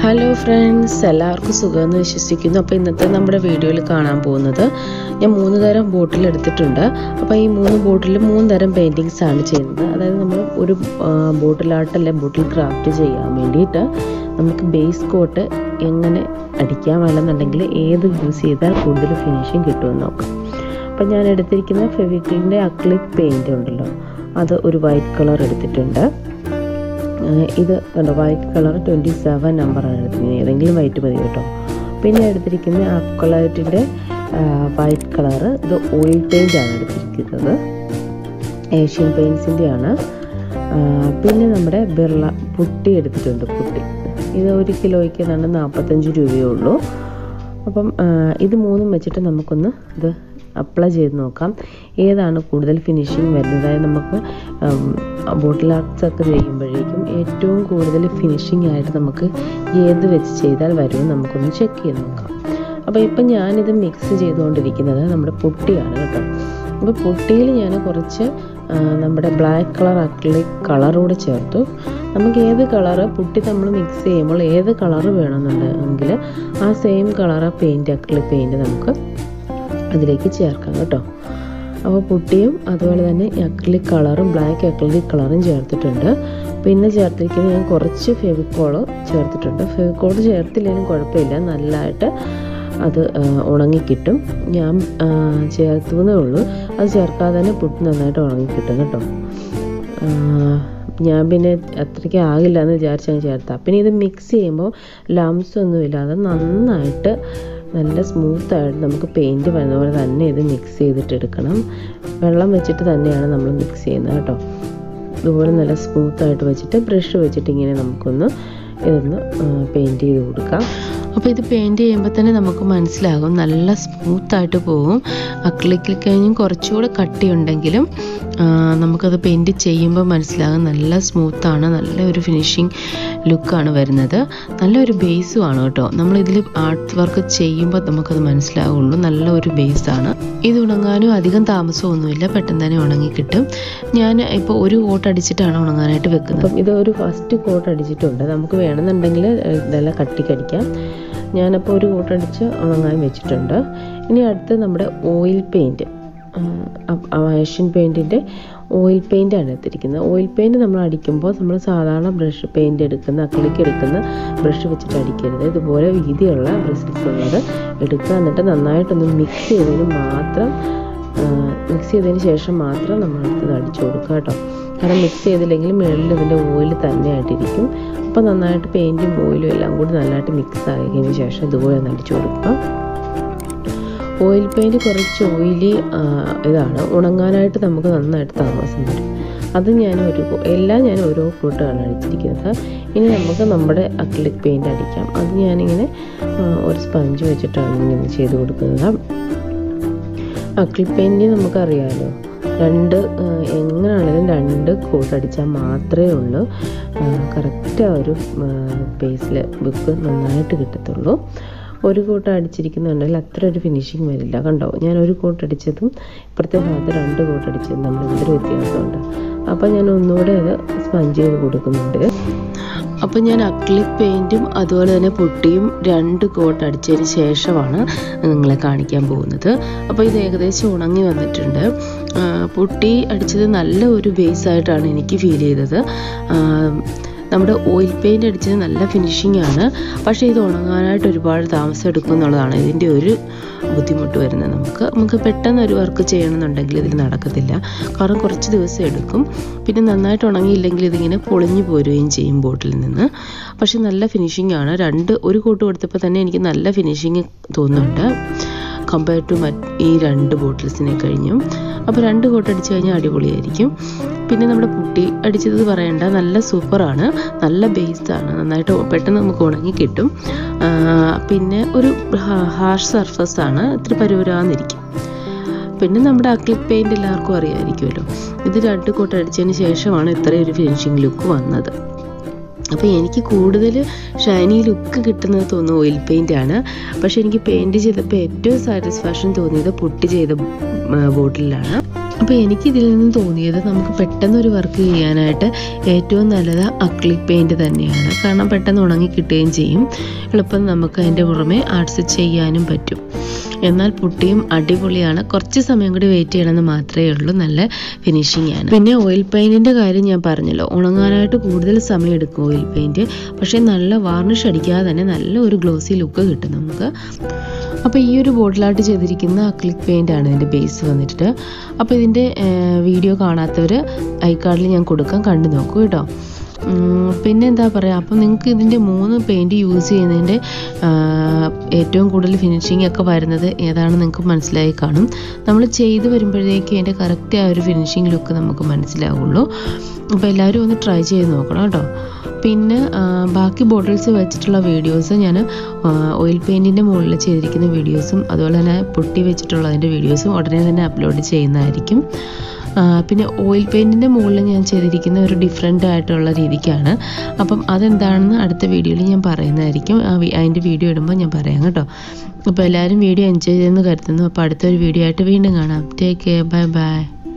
hello friends എല്ലാവർക്കും സുഖമെന്ന് വിശ്വസിക്കുന്നു അപ്പോൾ ഇന്നത്തെ നമ്മുടെ വീഡിയോയിൽ കാണാൻ പോകുന്നത് ഞാൻ മൂന്ന് തരം ബോട്ടിൽ എടുത്തിട്ടുണ്ട് അപ്പോൾ ഈ മൂന്ന് ബോട്ടിൽ മൂന്ന് തരം പെയിൻറ്റിങ്സ് ആണ് ചെയ്യുന്നത് അതായത് നമ്മൾ ഒരു ബോട്ടിൽ ആർട്ടല്ല ബോട്ടിൽ ക്രാഫ്റ്റ് ചെയ്യാൻ വേണ്ടിയിട്ട് നമുക്ക് ബേസ് കോട്ട് എങ്ങനെ അടിക്കാൻ വേണമെന്നുണ്ടെങ്കിൽ ഏത് യൂസ് ചെയ്താൽ കൂടുതൽ ഫിനിഷിങ് കിട്ടുമെന്ന് നോക്കാം അപ്പം ഞാൻ എടുത്തിരിക്കുന്ന ഫെവിക്രിലിൻ്റെ അക്ലിക് പെയിൻറ് ഉണ്ടല്ലോ അത് ഒരു വൈറ്റ് കളർ എടുത്തിട്ടുണ്ട് ഇത് കണ്ടോ വൈറ്റ് കളർ ട്വൻറ്റി സെവൻ നമ്പറാണ് എടുത്തിരിക്കുന്നത് ഏതെങ്കിലും വൈറ്റ് മതി കേട്ടോ പിന്നെ എടുത്തിരിക്കുന്ന അക്കളൈറ്റിൻ്റെ വൈറ്റ് കളറ് ഇത് ഓയിൽ പെയിൻ്റ് ആണ് എടുത്തിരിക്കുന്നത് ഏഷ്യൻ പെയിൻസിൻ്റെ ആണ് പിന്നെ നമ്മുടെ ബിർള പുട്ടി എടുത്തിട്ടുണ്ട് പുട്ടി ഇത് ഒരു കിലോയ്ക്ക് ഏതാണ്ട് നാൽപ്പത്തഞ്ച് രൂപയേ ഉള്ളൂ അപ്പം ഇത് മൂന്നും വെച്ചിട്ട് നമുക്കൊന്ന് ഇത് അപ്ലൈ ചെയ്ത് നോക്കാം ഏതാണ് കൂടുതൽ ഫിനിഷിങ് വരുന്നത് അതായത് നമുക്ക് ബോട്ടിൽ ആർട്സ് ഒക്കെ ചെയ്യുമ്പോഴേക്കും ഏറ്റവും കൂടുതൽ ഫിനിഷിംഗ് ആയിട്ട് നമുക്ക് ഏത് വെച്ച് ചെയ്താൽ വരുമെന്ന് നമുക്കൊന്ന് ചെക്ക് ചെയ്ത് നോക്കാം അപ്പോൾ ഇപ്പം ഞാനിത് മിക്സ് ചെയ്തുകൊണ്ടിരിക്കുന്നത് നമ്മുടെ പുട്ടിയാണ് കേട്ടോ അപ്പോൾ പുട്ടിയിൽ ഞാൻ കുറച്ച് നമ്മുടെ ബ്ലാക്ക് കളർ അക്ലിക് കളറൂടെ ചേർത്തു നമുക്ക് ഏത് കളറ് പുട്ടി നമ്മൾ മിക്സ് ചെയ്യുമ്പോൾ ഏത് കളറ് വേണമെന്നുണ്ടെങ്കിൽ ആ same colour paint acrylic paint നമുക്ക് അതിലേക്ക് ചേർക്കാം കേട്ടോ അപ്പോൾ പുട്ടിയും അതുപോലെ തന്നെ അക്ലിക് കളറും ബ്ലാക്ക് അക്ലിക് കളറും ചേർത്തിട്ടുണ്ട് പിന്നെ ചേർത്തിരിക്കുന്നത് ഞാൻ കുറച്ച് ഫെവിക്കോള് ചേർത്തിട്ടുണ്ട് ഫെവിക്കോള് ചേർത്തില്ലെങ്കിലും കുഴപ്പമില്ല നല്ലതായിട്ട് അത് ഉണങ്ങിക്കിട്ടും ഞാൻ ചേർത്തുന്നേ ഉള്ളൂ അത് ചേർക്കാതെ തന്നെ പുട്ട് നന്നായിട്ട് ഉണങ്ങിക്കിട്ടും കേട്ടോ ഞാൻ പിന്നെ അത്രയ്ക്ക് ആകില്ല എന്ന് വിചാരിച്ചങ്ങ് ചേർത്താം പിന്നെ ഇത് മിക്സ് ചെയ്യുമ്പോൾ ലംസ് ഒന്നുമില്ലാതെ നന്നായിട്ട് നല്ല സ്മൂത്തായിട്ട് നമുക്ക് പെയിൻറ്റ് വരുന്ന പോലെ തന്നെ ഇത് മിക്സ് ചെയ്തിട്ട് എടുക്കണം വെള്ളം വെച്ചിട്ട് തന്നെയാണ് നമ്മൾ മിക്സ് ചെയ്യുന്നത് കേട്ടോ ഇതുപോലെ നല്ല സ്മൂത്തായിട്ട് വെച്ചിട്ട് ബ്രഷ് വെച്ചിട്ട് ഇങ്ങനെ നമുക്കൊന്ന് ഇതൊന്ന് പെയിൻറ്റ് ചെയ്ത് കൊടുക്കാം അപ്പോൾ ഇത് പെയിൻറ്റ് ചെയ്യുമ്പോൾ തന്നെ നമുക്ക് മനസ്സിലാകും നല്ല സ്മൂത്തായിട്ട് പോകും അക്ലിക്കിൽ കഴിഞ്ഞും കുറച്ചുകൂടെ കട്ടിയുണ്ടെങ്കിലും നമുക്കത് പെയിൻറ്റ് ചെയ്യുമ്പോൾ മനസ്സിലാകും നല്ല സ്മൂത്താണ് നല്ല ഒരു ഫിനിഷിങ് ലുക്കാണ് വരുന്നത് നല്ലൊരു ബേസും ആണ് കേട്ടോ നമ്മളിതിൽ ആർട്ട് വർക്ക് ചെയ്യുമ്പോൾ നമുക്കത് മനസ്സിലാവുള്ളൂ നല്ല ഒരു ബേസാണ് ഇത് ഉണങ്ങാനും അധികം താമസമൊന്നുമില്ല പെട്ടെന്ന് തന്നെ ഉണങ്ങി കിട്ടും ഞാൻ ഇപ്പോൾ ഒരു കോട്ട് അടിച്ചിട്ടാണ് ഉണങ്ങാനായിട്ട് വെക്കുന്നത് അപ്പം ഇത് ഒരു ഫസ്റ്റ് കോട്ട് അടിച്ചിട്ടുണ്ട് നമുക്ക് വേണമെന്നുണ്ടെങ്കിൽ ഇതെല്ലാം കട്ടിക്കടിക്കാം ഞാനപ്പോൾ ഒരു കോട്ട് അടിച്ച് ഉണങ്ങാൻ വെച്ചിട്ടുണ്ട് ഇനി അടുത്ത് നമ്മുടെ ഓയിൽ പെയിൻറ്റ് ഏഷ്യൻ പെയിൻറ്റിൻ്റെ ഓയിൽ പെയിൻ്റ് ആണ് എടുത്തിരിക്കുന്നത് ഓയിൽ പെയിൻറ്റ് നമ്മൾ അടിക്കുമ്പോൾ നമ്മൾ സാധാരണ ബ്രഷ് പെയിൻറ്റ് എടുക്കുന്ന അക്ലിക്ക് എടുക്കുന്ന ബ്രഷ് വെച്ചിട്ട് അടിക്കരുത് ഇതുപോലെ വീതിയുള്ള ബ്രസിൽസ് ഉള്ളത് എടുക്കുക എന്നിട്ട് നന്നായിട്ടൊന്ന് മിക്സ് ചെയ്തതിന് മാത്രം മിക്സ് ചെയ്തതിന് ശേഷം മാത്രം നമ്മൾ അടുത്തത് അടിച്ചു കൊടുക്കുക കേട്ടോ കാരണം മിക്സ് ചെയ്തില്ലെങ്കിൽ മുകളിൽ ഇതിൻ്റെ ഓയിൽ തന്നെ ആയിട്ടിരിക്കും അപ്പോൾ നന്നായിട്ട് പെയിൻറ്റും ഓയിലും എല്ലാം കൂടി നല്ലതായിട്ട് മിക്സ് ആയതിന് ശേഷം ഇതുപോലെ ഒന്ന് അടിച്ചു കൊടുക്കുക ഓയിൽ പെയിൻറ്റ് കുറച്ച് ഓയിലി ഇതാണ് ഉണങ്ങാനായിട്ട് നമുക്ക് നന്നായിട്ട് താമസം വരും അത് ഞാൻ ഒരു എല്ലാം ഞാൻ ഓരോ കൂട്ടാണ് അടിച്ചിരിക്കുന്നത് ഇനി നമുക്ക് നമ്മുടെ അക്ലിക് പെയിൻറ്റ് അടിക്കാം അത് ഞാനിങ്ങനെ ഒരു സ്പഞ്ച് വെച്ചിട്ടാണ് ഇങ്ങനെ ചെയ്ത് കൊടുക്കുന്നത് അക്ലിക് പെയിൻറ്റ് നമുക്കറിയാമല്ലോ രണ്ട് എങ്ങനെയാണെങ്കിലും രണ്ട് കോട്ട് അടിച്ചാൽ മാത്രമേ ഉള്ളൂ കറക്റ്റ് ആ ഒരു ബേസിൽ ബുക്ക് നന്നായിട്ട് കിട്ടത്തുള്ളൂ ഒരു കോട്ട് അടിച്ചിരിക്കുന്നുണ്ടെങ്കിൽ അത്ര ഒരു ഫിനിഷിങ് വരില്ല കണ്ടോ ഞാൻ ഒരു കോട്ട് അടിച്ചതും ഇപ്പുറത്തെ ഭാഗത്ത് രണ്ട് കോട്ട് അടിച്ചതും തമ്മിൽ എന്തൊരു വ്യത്യാസമുണ്ട് അപ്പോൾ ഞാൻ ഒന്നുകൂടെ അത് സ്പഞ്ച് ചെയ്ത് കൊടുക്കുന്നുണ്ട് അപ്പോൾ ഞാൻ അക്ലിക് പെയിൻറ്റും അതുപോലെ തന്നെ പുട്ടിയും രണ്ട് കോട്ട് അടിച്ചതിന് ശേഷമാണ് നിങ്ങളെ കാണിക്കാൻ പോകുന്നത് അപ്പോൾ ഇത് ഏകദേശം ഉണങ്ങി വന്നിട്ടുണ്ട് പുട്ടി അടിച്ചത് നല്ല ഒരു ബേസ് ആയിട്ടാണ് എനിക്ക് ഫീൽ ചെയ്തത് നമ്മുടെ ഓയിൽ പെയിൻ്റ് അടിച്ചത് നല്ല ഫിനിഷിംഗ് ആണ് പക്ഷേ ഇത് ഉണങ്ങാനായിട്ട് ഒരുപാട് താമസം എടുക്കും എന്നുള്ളതാണ് ഇതിൻ്റെ ഒരു ബുദ്ധിമുട്ട് വരുന്നത് നമുക്ക് നമുക്ക് പെട്ടെന്ന് ഒരു വർക്ക് ചെയ്യണമെന്നുണ്ടെങ്കിൽ ഇതിൽ നടക്കത്തില്ല കാരണം കുറച്ച് ദിവസം എടുക്കും പിന്നെ നന്നായിട്ട് ഉണങ്ങിയില്ലെങ്കിൽ ഇതിങ്ങനെ പൊളിഞ്ഞു പോരുകയും ചെയ്യും ബോട്ടിൽ നിന്ന് പക്ഷെ നല്ല ഫിനിഷിംഗ് ആണ് രണ്ട് ഒരു കോട്ട് കൊടുത്തപ്പോൾ തന്നെ എനിക്ക് നല്ല ഫിനിഷിങ് തോന്നുന്നുണ്ട് കമ്പയർ ടു മറ്റ് ഈ രണ്ട് ബോട്ടിൽസിനെ കഴിഞ്ഞും അപ്പോൾ രണ്ട് കോട്ട് അടിച്ച് കഴിഞ്ഞാൽ അടിപൊളിയായിരിക്കും പിന്നെ നമ്മുടെ പുട്ടി അടിച്ചത് പറയണ്ട നല്ല സൂപ്പറാണ് നല്ല ബേസാണ് നന്നായിട്ട് പെട്ടെന്ന് നമുക്ക് ഉണങ്ങി കിട്ടും പിന്നെ ഒരു ഹാർഷ് സർഫസ് ആണ് ഇത്തിരി പരുവരാന്നിരിക്കും പിന്നെ നമ്മുടെ അക്ലിക് പെയിൻറ് എല്ലാവർക്കും അറിയാമായിരിക്കുമല്ലോ ഇത് രണ്ട് കോട്ട് അടിച്ചതിന് ശേഷമാണ് ഇത്രയും ഒരു ഫിനിഷിംഗ് ലുക്ക് വന്നത് അപ്പോൾ എനിക്ക് കൂടുതൽ ഷൈനി ലുക്ക് കിട്ടുന്നത് തോന്നുന്നു ഓയിൽ പെയിൻ്റ് ആണ് പക്ഷെ എനിക്ക് പെയിൻറ് ചെയ്തപ്പോൾ ഏറ്റവും സാറ്റിസ്ഫാക്ഷൻ തോന്നിയത് പൊട്ടി ചെയ്ത ബോട്ടിലാണ് അപ്പോൾ എനിക്കിതിൽ നിന്ന് തോന്നിയത് നമുക്ക് പെട്ടെന്ന് ഒരു വർക്ക് ചെയ്യാനായിട്ട് ഏറ്റവും നല്ലത് അക്ലിക് പെയിൻറ് തന്നെയാണ് കാരണം പെട്ടെന്ന് ഉണങ്ങി കിട്ടുകയും ചെയ്യും എളുപ്പം നമുക്ക് അതിൻ്റെ പുറമെ ആർട്സ് ചെയ്യാനും പറ്റും എന്നാൽ പുട്ടിയും അടിപൊളിയാണ് കുറച്ച് സമയം കൂടി വെയിറ്റ് ചെയ്യണമെന്ന് മാത്രമേ ഉള്ളൂ നല്ല ഫിനിഷിംഗ് ആണ് പിന്നെ ഓയിൽ പെയിൻറ്റിൻ്റെ കാര്യം ഞാൻ പറഞ്ഞല്ലോ ഉണങ്ങാനായിട്ട് കൂടുതൽ സമയം എടുക്കും ഓയിൽ പെയിൻറ്റ് പക്ഷേ നല്ല വാർണിഷ് അടിക്കാതെ തന്നെ നല്ല ഒരു ഗ്ലോസി ലുക്ക് കിട്ടും നമുക്ക് അപ്പോൾ ഈ ഒരു ബോട്ടിലായിട്ട് ചെയ്തിരിക്കുന്ന അക്ലിക് പെയിൻ്റ് ആണ് ഇതിൻ്റെ ബേസ് വന്നിട്ട് അപ്പോൾ ഇതിൻ്റെ വീഡിയോ കാണാത്തവർ ഐ കാർഡിൽ ഞാൻ കൊടുക്കാം കണ്ടു നോക്കൂ കേട്ടോ ഉം, പിന്നെ എന്താ പറയുക അപ്പം നിങ്ങൾക്ക് ഇതിൻ്റെ മൂന്ന് പെയിൻറ് യൂസ് ചെയ്യുന്നതിൻ്റെ ആ, ഏറ്റവും കൂടുതൽ ഫിനിഷിംഗ് ഒക്കെ വരുന്നത് ഏതാണെന്ന് നിങ്ങൾക്ക് മനസ്സിലായി കാണും നമ്മൾ ചെയ്ത് വരുമ്പോഴേക്കും അതിൻ്റെ കറക്റ്റ് ആ ഒരു ഫിനിഷിംഗ് ലുക്ക് നമുക്ക് മനസ്സിലാവുള്ളൂ അപ്പോൾ എല്ലാവരും ഒന്ന് ട്രൈ ചെയ്ത് നോക്കണം കേട്ടോ പിന്നെ ആ, ബാക്കി ബോട്ടിൽസ് വെച്ചിട്ടുള്ള വീഡിയോസ് ഞാൻ ഓയിൽ പെയിൻറ്റിൻ്റെ മുകളിൽ ചെയ്തിരിക്കുന്ന വീഡിയോസും അതുപോലെ തന്നെ പൊട്ടി വെച്ചിട്ടുള്ളതിൻ്റെ വീഡിയോസും ഉടനെ തന്നെ അപ്ലോഡ് ചെയ്യുന്നതായിരിക്കും ആ, പിന്നെ ഓയിൽ പെയിൻറ്റിൻ്റെ മുകളിൽ ഞാൻ ചെയ്തിരിക്കുന്ന ഒരു ഡിഫറെൻ്റ് ആയിട്ടുള്ള രീതിക്കാണ് അപ്പം അതെന്താണെന്ന് അടുത്ത വീഡിയോയിൽ ഞാൻ പറയുന്നതായിരിക്കും ആ വി- അതിൻ്റെ വീഡിയോ ഇടുമ്പോൾ ഞാൻ പറയാം കേട്ടോ അപ്പോൾ എല്ലാവരും വീഡിയോ എൻജോയ് ചെയ്തെന്ന് കരുതുന്നു അപ്പോൾ അടുത്തൊരു വീഡിയോ ആയിട്ട് വീണ്ടും കാണാം ടേക്ക് കെയർ ബൈ ബൈ